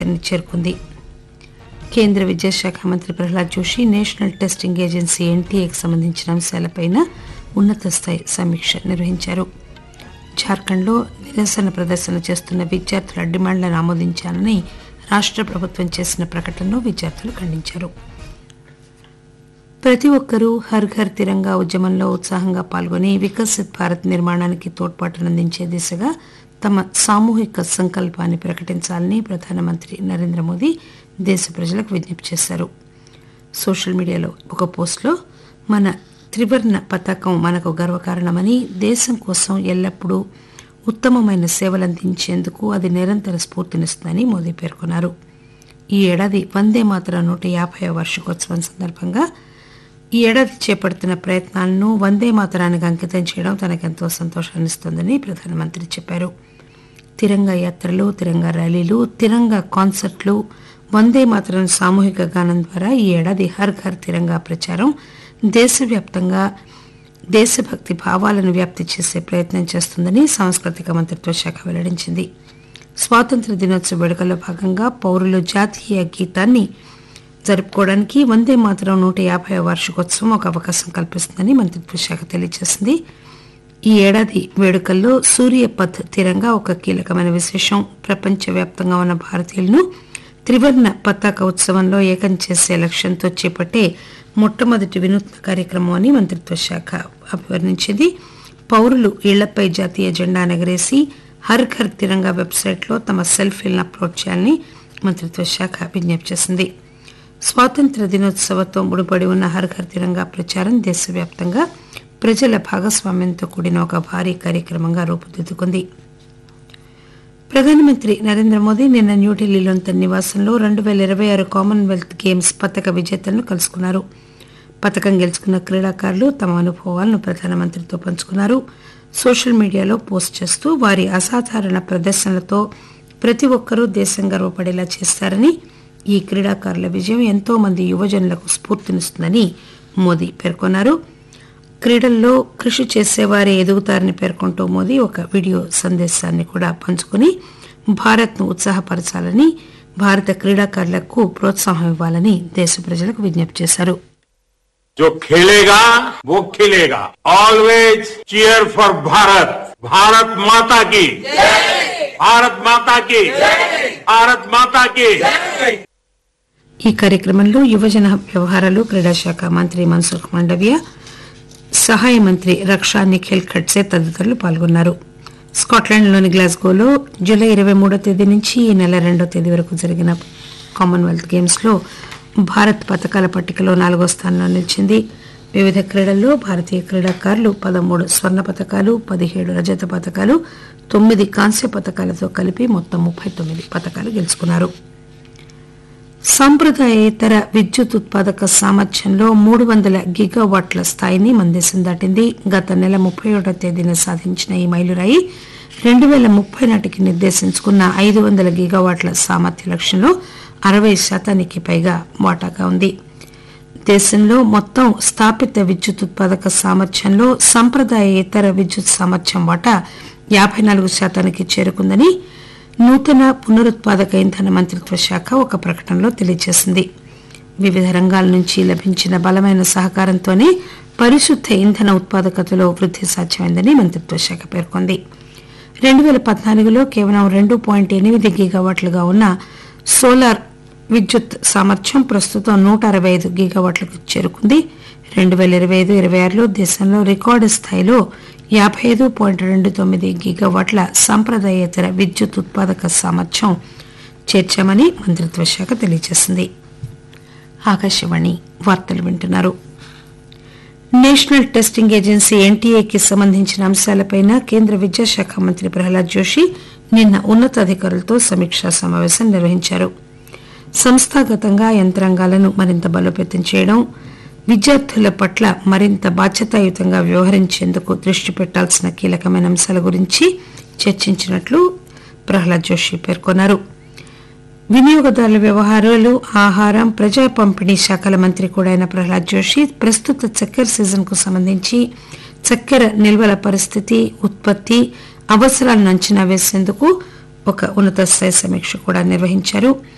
స్థాయిని చేరుకుంది కేంద్ర విద్యాశాఖ మంత్రి Pralhad Joshi National Testing Agency ఎన్టీఏకి సంబంధించిన అంశాలపైన ఉన్నత స్థాయి సమీక్ష నిర్వహించారు జార్ఖండ్లో నిరసన ప్రదర్శన చేస్తున్న విద్యార్థుల డిమాండ్లను ఆమోదించాలని రాష్ట్ర ప్రభుత్వం చేసిన ప్రకటనలో విద్యార్థులు ఖండించారు ప్రతి ఒక్కరూ హర్ ఘర్ తిరంగా ఉద్యమంలో ఉత్సాహంగా పాల్గొని వికసిత్ భారత్ నిర్మాణానికి తోడ్పాటునందించే దిశగా తమ సామూహిక సంకల్పాన్ని ప్రకటించాలని ప్రధానమంత్రి నరేంద్ర మోదీ దేశ ప్రజలకు విజ్ఞప్తి చేశారు సోషల్ మీడియాలో ఒక పోస్టులో మన త్రివర్ణ పతాకం మనకు గర్వకారణమని దేశం కోసం ఎల్లప్పుడూ ఉత్తమమైన సేవలందించేందుకు అది నిరంతర స్ఫూర్తినిస్తుందని మోదీ పేర్కొన్నారు ఈ ఏడాది వందే మాతరం నూట యాభై వార్షికోత్సవం సందర్భంగా ఈ ఏడాది చేపడుతున్న ప్రయత్నాలను వందే మాతరానికి అంకితం చేయడం తనకెంతో సంతోషాన్నిస్తోందని ప్రధానమంత్రి చెప్పారు తిరంగా యాత్రలు తిరంగా ర్యాలీలు తిరంగా కాన్సర్ట్లు వందే మాతరం సామూహిక గానం ద్వారా ఈ ఏడాది హర్ ఘర్ తిరంగా ప్రచారం దేశవ్యాప్తంగా దేశభక్తి భావాలను వ్యాప్తి చేసే ప్రయత్నం చేస్తుందని సాంస్కృతిక మంత్రిత్వ శాఖ వెల్లడించింది స్వాతంత్ర దినోత్సవ వేడుకల్లో భాగంగా పౌరులు జాతీయ గీతాన్ని జరుపుకోవడానికి వందే మాతరం నూట యాభై వార్షికోత్సవం ఒక అవకాశం కల్పిస్తుందని మంత్రిత్వ శాఖ తెలియజేసింది ఈ ఏడాది వేడుకల్లో సూర్యపథ్ తీరంగా ఒక కీలకమైన విశేషం ప్రపంచవ్యాప్తంగా ఉన్న భారతీయులను త్రివర్ణ పతాక ఉత్సవంలో ఏకం చేసే లక్ష్యంతో చేపట్టే మొట్టమొదటి వినూత్న కార్యక్రమం అని మంత్రిత్వ శాఖ అభివర్ణించింది పౌరులు ఇళ్లపై జాతీయ జెండా ఎగరేసి హర్ ఘర్ తిరంగా వెబ్సైట్లో తమ సెల్ఫీలను అప్లోడ్ చేయాలని మంత్రిత్వ శాఖ విజ్ఞప్తి చేసింది స్వాతంత్ర దినోత్సవంతో ముడిపడి ఉన్న హర్ ఘర్ తిరంగా ప్రచారం దేశవ్యాప్తంగా ప్రజల భాగస్వామ్యంతో కూడిన ఒక భారీ కార్యక్రమంగా రూపుదిద్దుకుంది ప్రధానమంత్రి నరేంద్ర మోదీ నిన్న న్యూఢిల్లీలోని తన నివాసంలో రెండు పేల ఇరవై ఆరు కామన్వెల్త్ గేమ్స్ పథక విజేతలను కలుసుకున్నారు పథకం గెలుచుకున్న క్రీడాకారులు తమ అనుభవాలను ప్రధానమంత్రితో పంచుకున్నారు సోషల్ మీడియాలో పోస్ట్ చేస్తూ వారి అసాధారణ ప్రదర్శనలతో ప్రతి ఒక్కరూ దేశం గర్వపడేలా చేస్తారని ఈ క్రీడాకారుల విజయం ఎంతో మంది యువజనులకు స్ఫూర్తినిస్తుందని మోదీ పేర్కొన్నారు క్రీడల్లో కృషి చేసేవారే ఎదుగుతారని పేర్కొంటూ మోదీ ఒక వీడియో సందేశాన్ని కూడా పంచుకుని భారత్ను ఉత్సాహపరచాలని భారత క్రీడాకారులకు ప్రోత్సాహం ఇవ్వాలని దేశ ప్రజలకు విజ్ఞప్తి చేశారు जो खेलेगा वो खिलेगा always cheer for Bharat Bharat माता की भारत माता की भारत माता की ఈ కార్యక్రమంలో యువజన వ్యవహారాలు క్రీడా శాఖ మంత్రి మన్సుఖ్ మండవియా సహాయ మంత్రి రక్షా నిఖిల్ ఖడ్సే తదితరులు పాల్గొన్నారు స్కాట్లాండ్లోని గ్లాస్గోలో జూలై ఇరవై మూడో తేదీ నుంచి ఈ నెల రెండో తేదీ వరకు జరిగిన కామన్వెల్త్ గేమ్స్ లో భారత్ పథకాల పట్టికలో నాలుగో స్థానంలో నిలిచింది వివిధ క్రీడల్లో భారతీయ క్రీడాకారులు పదమూడు స్వర్ణ పథకాలు పదిహేడు రజత పథకాలు తొమ్మిది కాంస్య పథకాలతో కలిపి మొత్తం ముప్పై తొమ్మిది పథకాలు గెలుచుకున్నారు సాంప్రదాయేతర విద్యుత్ ఉత్పాదక సామర్థ్యంలో మూడు వందల గిగావాట్ల స్థాయిని మన దేశం దాటింది గత నెల ముప్పై ఒకటో తేదీన సాధించిన ఈ మైలురాయి రెండు వేల ముప్పై నాటికి నిర్దేశించుకున్న ఐదు వందల గిగావాట్ల సామర్థ్య లక్ష్యంలో అరవై శాతానికి పైగా వాటాగా ఉంది దేశంలో మొత్తం స్థాపిత విద్యుత్ ఉత్పాదక సామర్థ్యంలో సంప్రదాయేతర విద్యుత్ సామర్థ్యం వాటా యాభై నాలుగు శాతానికి చేరుకుందని నూతన పునరుత్పాదక ఇంధన మంత్రిత్వ శాఖ ఒక ప్రకటనలో తెలియజేసింది వివిధ రంగాల నుంచి లభించిన బలమైన సహకారంతోనే పరిశుద్ధ ఇంధన ఉత్పాదకతలో వృద్ధి సాధ్యమైందని మంత్రిత్వ శాఖ పేర్కొంది రెండు వేల పద్నాలుగులో కేవలం రెండు పాయింట్ ఎనిమిది గిగావాట్లుగా ఉన్న సోలార్ విద్యుత్ సామర్థ్యం ప్రస్తుతం నూట అరవై ఐదు గిగావాట్లకు చేరుకుంది రెండు వేల ఇరవై ఐదు ఇరవై ఆరులో దేశంలో రికార్డు స్థాయిలో యాభై ఐదు పాయింట్ రెండు తొమ్మిది గిగావాట్ల సాంప్రదాయేతర విద్యుత్ ఉత్పాదక సామర్థ్యం చేర్చామని మంత్రిత్వ శాఖ తెలియజేసింది ఆకాశవాణి వార్తలు వింటున్నారు నేషనల్ టెస్టింగ్ ఏజెన్సీ ఎన్టీఏకి సంబంధించిన అంశాలపై కేంద్ర విద్యాశాఖ మంత్రి ప్రహ్లాద్ జోషి నిన్న ఉన్నతాధికారులతో సమీక్షా సమావేశం నిర్వహించారు సంస్థాగతంగా యంత్రాంగాలను మరింత బలోపేతం చేయడం విద్యార్థుల పట్ల మరింత బాధ్యతాయుతంగా వ్యవహరించేందుకు దృష్టి పెట్టాల్సిన కీలకమైన అంశాల గురించి చర్చించినట్లు ప్రహ్లాద్ జోషి పేర్కొన్నారు వినియోగదారుల వ్యవహారాలు ఆహారం ప్రజా పంపిణీ శాఖల మంత్రి కూడా అయిన ప్రహ్లాద్ జోషి ప్రస్తుత చక్కెర సీజన్ కు సంబంధించి చక్కెర నిల్వల పరిస్థితి ఉత్పత్తి అవసరాలను అంచనా వేసేందుకు ఒక ఉన్నత స్థాయి సమీక్ష కూడా నిర్వహించారు